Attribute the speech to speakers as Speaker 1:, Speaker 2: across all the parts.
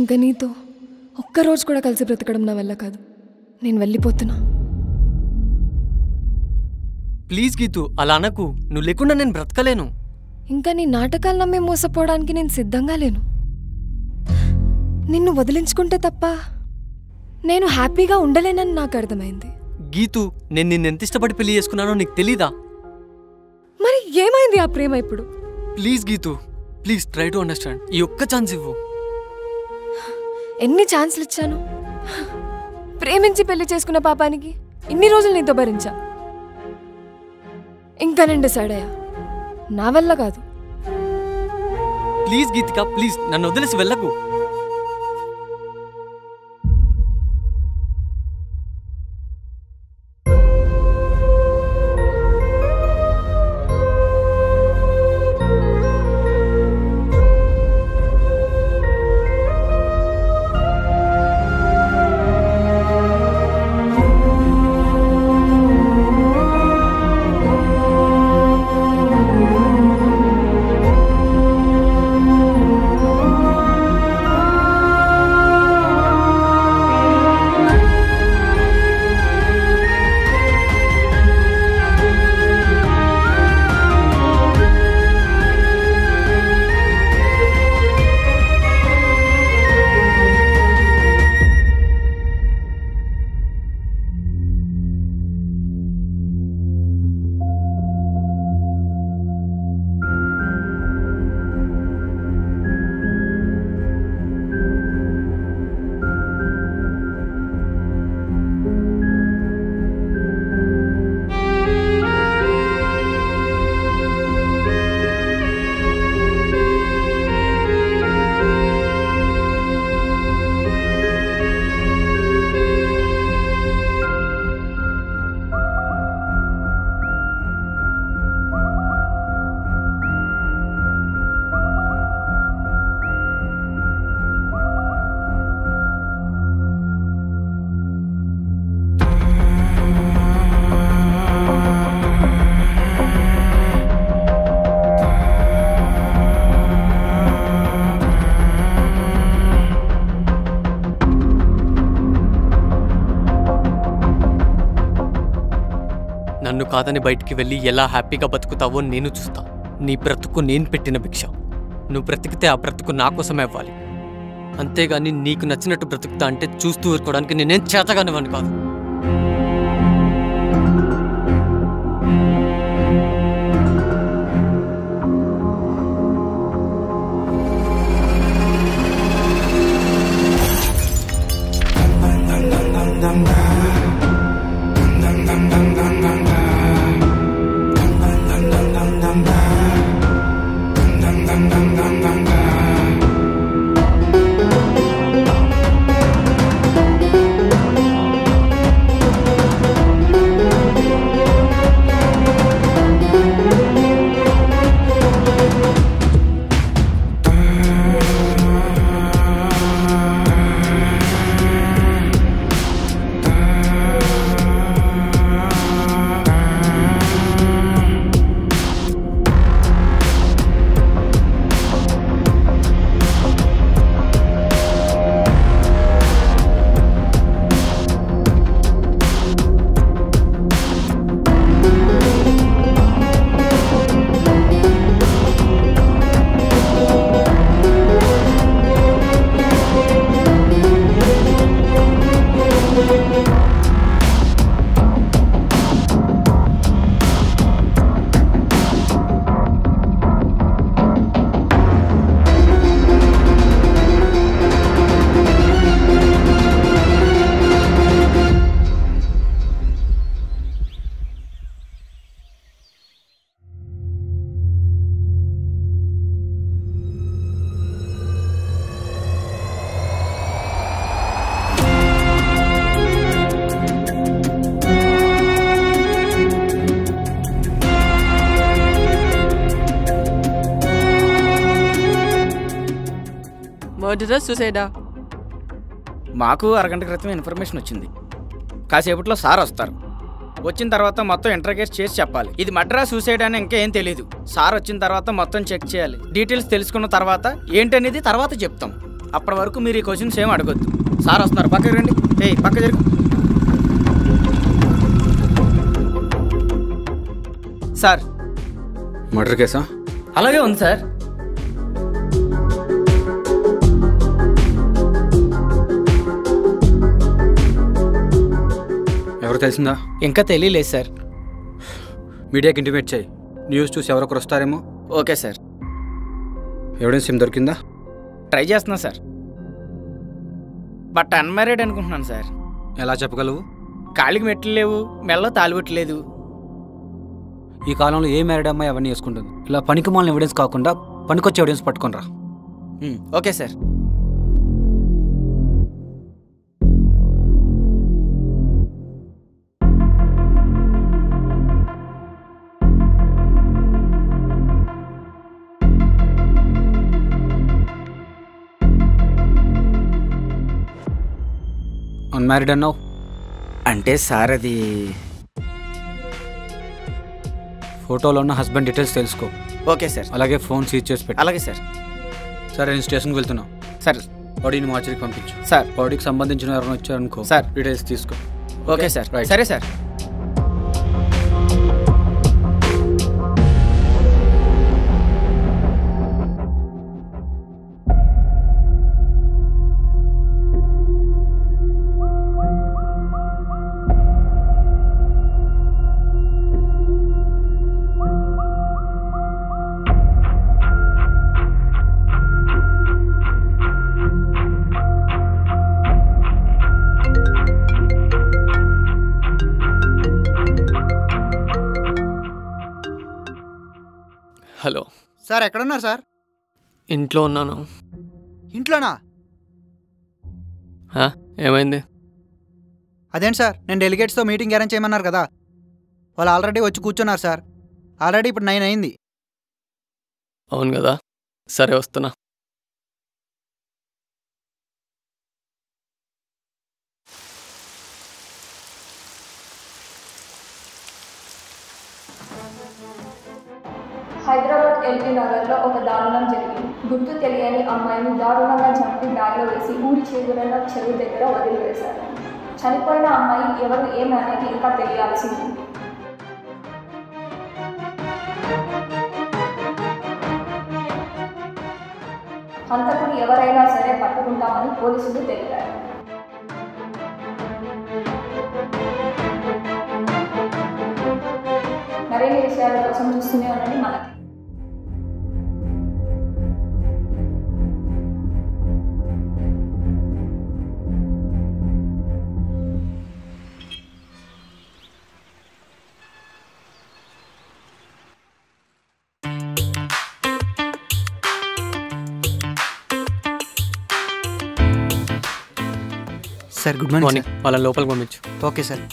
Speaker 1: ఇంకా నీతో ఒక్కరోజు కూడా కలిసి బ్రతకడం నా వల్ల కాదు నేను వెళ్ళిపోతున్నా
Speaker 2: ప్లీజ్ గీతు అలా అనకు నువ్వు లేకుండా నేను బ్రతకలేను
Speaker 1: ఇంకా నీ నాటకాలు నమ్మి మోసపోవడానికి నేను సిద్ధంగా లేను నిన్ను వదిలించుకుంటే తప్ప నేను హ్యాపీగా ఉండలేనని నాకు అర్థమైంది
Speaker 2: గీతు నేను నిన్ను ఎంత ఇష్టపడి పెళ్లి చేసుకున్నానో నీకు తెలీదా
Speaker 1: మరి ఏమైంది ఆ ప్రేమ ఇప్పుడు
Speaker 2: please Geetu please try to understand ఈ ఒక్క ఛాన్స్ ఇవ్వు
Speaker 1: ఎన్ని ఛాన్స్లు ఇచ్చాను ప్రేమించి పెళ్లి చేసుకున్న పాపానికి ఇన్ని రోజులు నీతో భరించా ఇంకా నేను డిసైడ్ అయ్యా నా వల్ల కాదు
Speaker 2: ప్లీజ్ గీతిక ప్లీజ్ నన్ను వదిలేసి వెళ్ళకు నన్ను కాదని బయటికి వెళ్ళి ఎలా హ్యాపీగా బతుకుతావో నేను చూస్తా నీ బ్రతుకు నేను పెట్టిన భిక్ష నువ్వు బ్రతికితే ఆ బ్రతుకు నా కోసమే అవ్వాలి అంతేగాని నీకు నచ్చినట్టు బ్రతుకుతా అంటే చూస్తూ ఊరుకోవడానికి నేనేం చేతగానివ్వను కాదు
Speaker 3: మర్డరా సూసైడా
Speaker 4: మాకు అరగంట క్రితం ఇన్ఫర్మేషన్ వచ్చింది కాసేపట్లో సార్ వస్తారు వచ్చిన తర్వాత మొత్తం ఇంటర్గేట్ చేసి చెప్పాలి ఇది మడ్రా సూసైడ్ అని ఇంకా ఏం తెలియదు సార్ వచ్చిన తర్వాత మొత్తం చెక్ చేయాలి డీటెయిల్స్ తెలుసుకున్న తర్వాత ఏంటనేది తర్వాత చెప్తాం అప్పటి వరకు మీరు ఈ క్వశ్చన్స్ ఏం అడగొద్దు సార్ వస్తున్నారు పక్కకి రండి ఏయ్ పక్క జరుగు సార్
Speaker 5: మర్డర్ కేసా
Speaker 4: అలాగే ఉంది సార్
Speaker 5: ఎవరు తెలిసిందా
Speaker 4: ఇంకా తెలియలేదు సార్
Speaker 5: మీడియాకి ఇంటిమేట్ చేయి న్యూస్ చూసి ఎవరొకరు వస్తారేమో
Speaker 4: ఓకే సార్
Speaker 5: ఎవిడెన్స్ ఏం దొరికిందా
Speaker 4: ట్రై చేస్తున్నా సార్ బట్ అన్మ్యారీడ్ అనుకుంటున్నాను సార్
Speaker 5: ఎలా చెప్పగలవు
Speaker 4: కాళ్ళకి మెట్లు లేవు మెల్లో తాలిబెట్టలేదు
Speaker 5: ఈ కాలంలో ఏ మ్యారీడ్ అమ్మాయి అవన్నీ వేసుకుంటుంది ఇలా పనికి మాలిన ఎవిడెన్స్ కాకుండా పనికొచ్చే ఎవిడెన్స్ పట్టుకొని రా
Speaker 4: ఉమ్, ఓకే సార్
Speaker 5: అన్మ్యారీడ్ అన్నావు
Speaker 4: అంటే సార్ అది
Speaker 5: ఫోటోలో ఉన్న హస్బెండ్ డీటెయిల్స్ తెలుసుకో
Speaker 4: ఓకే సార్
Speaker 5: అలాగే ఫోన్ సీజ్ చేసి పెట్టు
Speaker 4: అలాగే సార్
Speaker 5: సరే నేను స్టేషన్కి వెళ్తున్నా
Speaker 4: సార్
Speaker 5: బాడీని మార్చరికి పంపించు
Speaker 4: సార్
Speaker 5: బాడీకి సంబంధించిన ఎవరైనా వచ్చారనుకో
Speaker 4: సార్.
Speaker 5: డీటెయిల్స్ తీసుకో
Speaker 4: ఓకే సార్
Speaker 5: రైట్.
Speaker 4: సరే సార్
Speaker 2: హలో
Speaker 6: సార్ ఎక్కడున్నారు సార్
Speaker 2: ఇంట్లో ఉన్నాను
Speaker 6: ఇంట్లోనా
Speaker 2: హా? ఏమైంది
Speaker 6: అదేంటి సార్ నేను డెలిగేట్స్తో మీటింగ్ అరేంజ్ చేయమన్నారు కదా వాళ్ళు ఆల్రెడీ వచ్చి కూర్చున్నారు సార్ ఆల్రెడీ ఇప్పుడు నైన్ అయింది
Speaker 2: అవును కదా సరే వస్తున్నా
Speaker 7: హైదరాబాద్ ఎల్బీ నగర్లో ఒక దారుణం జరిగింది గుర్తు తెలియని అమ్మాయిని దారుణంగా చంపి బ్యాగ్లో వేసి ఊరి చివరన చెరువు దగ్గర వదిలివేశారు చనిపోయిన అమ్మాయి ఎవరు ఏమి అనేది ఇంకా తెలియాల్సి ఉంది హంతకుడు ఎవరైనా సరే పట్టుకుంటామని పోలీసులు తెలిపారు మరిన్ని విషయాల కోసం చూస్తూనే ఉండండి మనకి
Speaker 6: సార్ గుడ్ మార్నింగ్
Speaker 2: మార్నింగ్ వాళ్ళ లోపలికి పంపించు
Speaker 6: sir okay sir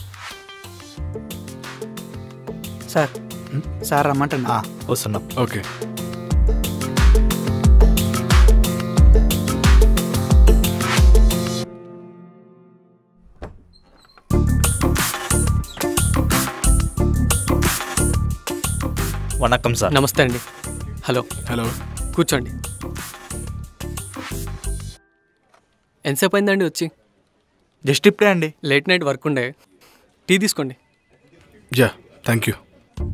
Speaker 6: sir sir రమ్మంటండి
Speaker 8: వస్తున్నాం ఓకే
Speaker 9: వణకం సార్
Speaker 2: నమస్తే అండి హలో
Speaker 8: హలో
Speaker 2: కూర్చోండి ఎంతసేపు అయిందండి వచ్చి
Speaker 9: జస్ట్ ఇప్పుడే అండి
Speaker 2: లేట్ నైట్ వర్క్ ఉండే టీ తీసుకోండి
Speaker 8: యా థ్యాంక్ యూ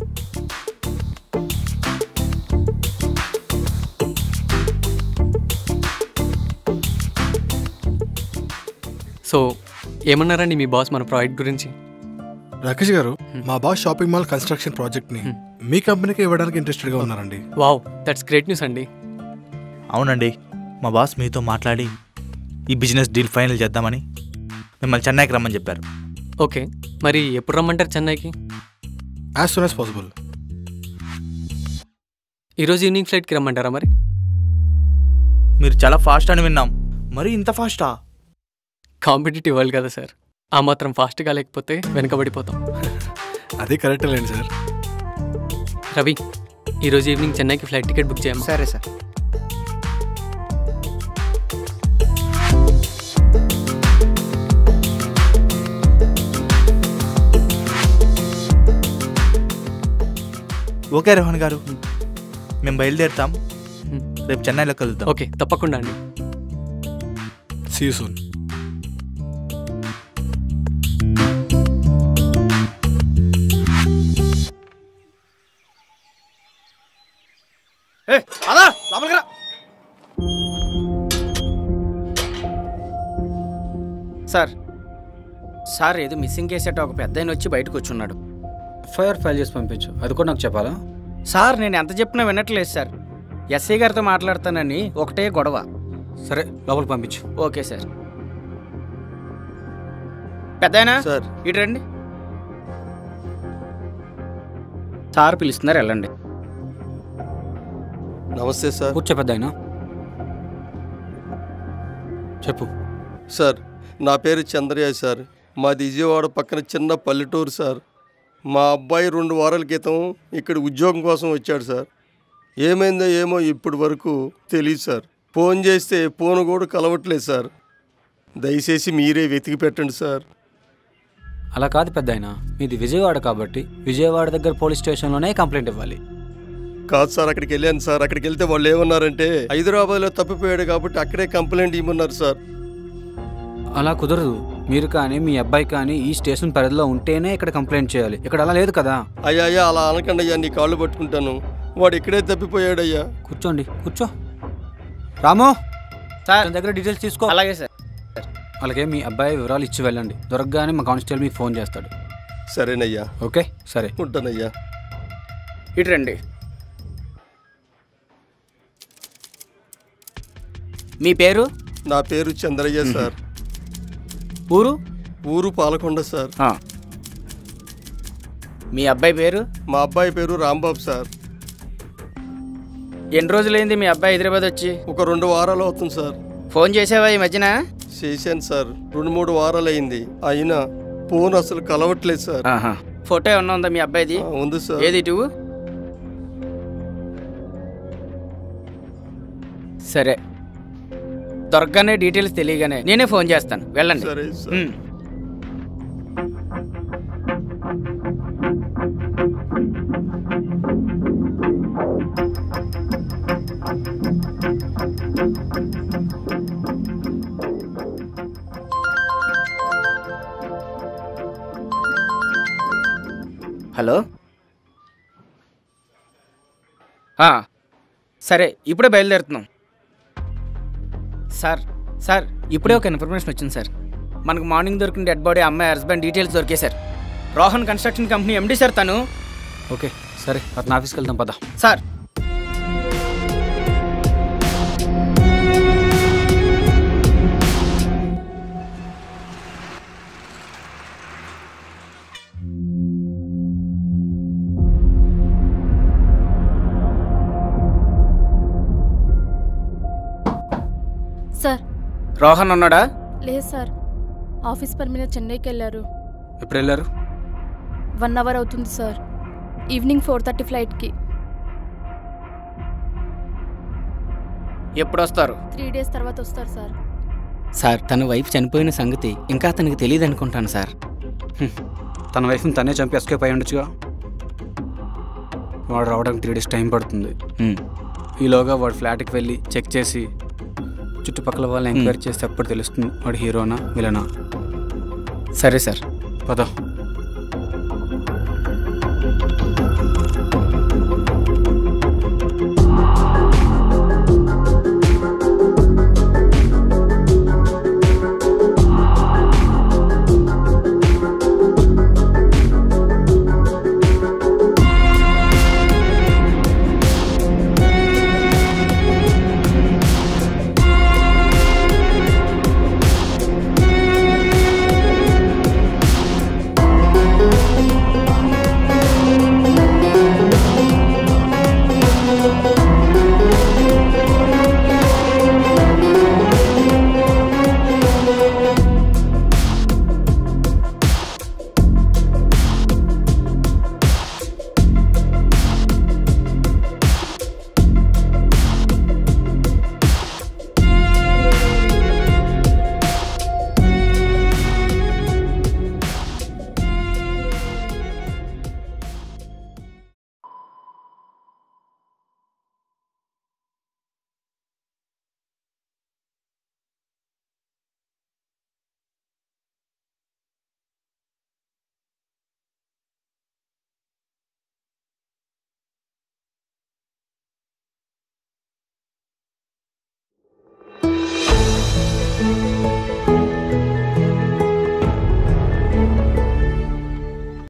Speaker 2: సో ఏమన్నారండి మీ బాస్ మన ప్రాజెక్ట్ గురించి
Speaker 8: రాకేష్ గారు మా boss shopping mall construction project ని మీ కంపెనీకి ఇవ్వడానికి ఇంట్రెస్టెడ్ గా ఉన్నారండి
Speaker 2: వావ్ దట్స్ గ్రేట్ న్యూస్ అండి
Speaker 9: అవునండి మా బాస్ మీతో మాట్లాడి ఈ బిజినెస్ డీల్ ఫైనల్ చేద్దామని మిమ్మల్ని చెన్నైకి రమ్మని చెప్పారు
Speaker 2: ఓకే మరి ఎప్పుడు రమ్మంటారు చెన్నైకి
Speaker 8: యాజ్ సూన్ యాజ్ పాసిబుల్
Speaker 2: ఈరోజు ఈవినింగ్ ఫ్లైట్కి రమ్మంటారా మరి
Speaker 9: మీరు చాలా ఫాస్ట్ అని విన్నాం మరి ఇంత ఫాస్టా
Speaker 2: కాంపిటేటివ్ వరల్డ్ కదా సార్ ఆ మాత్రం ఫాస్ట్గా లేకపోతే వెనకబడిపోతాం
Speaker 8: అదే కరెక్ట్ లేండి సార్
Speaker 2: రవి ఈరోజు ఈవినింగ్ చెన్నైకి ఫ్లైట్ టికెట్ బుక్ చేయమా
Speaker 6: సరే సార్
Speaker 9: ఓకే రోహన్ గారు మేము బయలుదేరుతాం
Speaker 2: Hmm.
Speaker 9: రేపు చెన్నైలో కలుద్దాం
Speaker 2: ఓకే తప్పకుండా అండి
Speaker 8: సీ సూన్
Speaker 4: ఏ అదా లోపలికి రా సార్ సార్ ఏదో మిస్సింగ్ కేసేట ఒక పెద్ద ఆయన వచ్చి బయటకు వచ్చున్నాడు
Speaker 5: ఎఫ్ఐఆర్ ఫైల్ చేసి పంపించు అది కూడా నాకు చెప్పాలా
Speaker 4: సార్ నేను ఎంత చెప్పినా వినట్లేదు సార్ ఎస్ఐ గారితో మాట్లాడతానని ఒకటే గొడవ
Speaker 5: సరే లోపలికి పంపించు
Speaker 4: ఓకే సార్ పెద్దయినా
Speaker 10: సార్
Speaker 4: ఇటు రండి సార్ పిలుస్తున్నారు వెళ్ళండి
Speaker 10: నమస్తే సార్
Speaker 5: కూర్చో పెద్ద ఆయన చెప్పు
Speaker 10: సార్ నా పేరు చంద్రయ్య సార్ మాది విజయవాడ పక్కన చిన్న పల్లెటూరు సార్ మా అబ్బాయి రెండు వారాల క్రితం ఇక్కడ ఉద్యోగం కోసం వచ్చాడు సార్ ఏమైందో ఏమో ఇప్పటి వరకు తెలియదు సార్ ఫోన్ చేస్తే ఫోన్ కూడా కలవట్లేదు సార్ దయచేసి మీరే వెతికి పెట్టండి సార్
Speaker 5: అలా కాదు పెద్ద ఆయన మీది విజయవాడ కాబట్టి విజయవాడ దగ్గర పోలీస్ స్టేషన్లోనే కంప్లైంట్ ఇవ్వాలి
Speaker 10: కాదు సార్ అక్కడికి వెళ్ళాను సార్ అక్కడికి వెళ్తే వాళ్ళు ఏమన్నారంటే హైదరాబాద్లో తప్పిపోయాడు కాబట్టి అక్కడే కంప్లైంట్ ఇవ్వమన్నారు సార్
Speaker 5: అలా కుదరదు మీరు కానీ మీ అబ్బాయి కానీ ఈ స్టేషన్ పరిధిలో ఉంటేనే ఇక్కడ కంప్లైంట్ చేయాలి ఇక్కడ అలా లేదు కదా
Speaker 10: అయ్యా అయ్యా అలా అనకండి అయ్యా నీ కాళ్ళు పట్టుకుంటాను వాడు ఇక్కడే తప్పిపోయాడయ్యా
Speaker 5: కూర్చోండి కూర్చో రాము
Speaker 4: సార్
Speaker 5: తన దగ్గర డీటెయిల్స్ తీసుకో
Speaker 4: అలాగే సార్
Speaker 5: అలాగే మీ అబ్బాయి వివరాలు ఇచ్చి వెళ్ళండి దొరకగానే మా కానిస్టేబుల్ మీకు ఫోన్ చేస్తాడు
Speaker 10: సరేనయ్యా
Speaker 5: ఓకే సరే
Speaker 10: ఉంటానయ్యా
Speaker 4: ఇటు రండి మీ పేరు
Speaker 10: నా పేరు చంద్రయ్య సార్
Speaker 4: ఊరు
Speaker 10: ఊరు పాలకొండ సార్
Speaker 4: ఆ. మీ అబ్బాయి పేరు
Speaker 10: మా అబ్బాయి పేరు రాంబాబు సార్
Speaker 4: ఎన్ని రోజులైంది మీ అబ్బాయి హైదరాబాద్ వచ్చి
Speaker 10: ఒక రెండు వారాలు అవుతుంది సార్
Speaker 4: ఫోన్ చేసావా ఈ మధ్యన
Speaker 10: చేశాను సార్ రెండు మూడు వారాలు అయింది అయినా ఫోన్ అసలు కలవట్లేదు సార్
Speaker 4: ఆహా. ఫోటో ఏమన్నా ఉందా మీ అబ్బాయిది
Speaker 10: ఆ, ఉంది సార్
Speaker 4: ఏది ఇటు సరే దొరకగానే డీటెయిల్స్ తెలియగానే నేనే ఫోన్ చేస్తాను వెళ్ళండి
Speaker 10: సరే సార్
Speaker 4: ఉమ్. హలో ఆ, సరే ఇప్పుడే బయలుదేరుతున్నాం సార్ సార్ ఇప్పుడే ఒక ఇన్ఫర్మేషన్ వచ్చింది సార్ మనకు మార్నింగ్ దొరికిన డెడ్ బాడీ అమ్మాయి హస్బెండ్ డీటెయిల్స్ దొరికాయి sir Rohan construction company MD sir తను
Speaker 5: ఓకే సరే అతను ఆఫీస్కి వెళ్దాం పద
Speaker 4: సార్
Speaker 11: సార్
Speaker 4: రోహన్ ఉన్నాడా
Speaker 11: లేదు సార్ ఆఫీస్ పని మీద చెన్నైకి వెళ్ళారు
Speaker 5: ఎప్పుడు వెళ్ళారు
Speaker 11: వన్ అవర్ అవుతుంది సార్ ఈవినింగ్ ఫోర్ థర్టీ ఫ్లైట్కి
Speaker 4: ఎప్పుడు వస్తారు
Speaker 11: త్రీ డేస్ తర్వాత వస్తారు సార్
Speaker 4: సార్ తన వైఫ్ చనిపోయిన సంగతి ఇంకా అతనికి తెలియదు అనుకుంటాను సార్
Speaker 5: తన వైఫ్ని తనే చంపి ఎస్కేప్ అయి ఉండొచ్చుగా వాడు రావడానికి త్రీ డేస్ టైం పడుతుంది
Speaker 4: ఉమ్.
Speaker 5: ఈలోగా వాడు ఫ్లాట్కి వెళ్ళి చెక్ చేసి చుట్టుపక్కల వాళ్ళని ఎంక్వైరీ చేస్తే అప్పుడు తెలుస్తుంది వాడు హీరోనా విలనా
Speaker 4: సరే సార్
Speaker 5: పద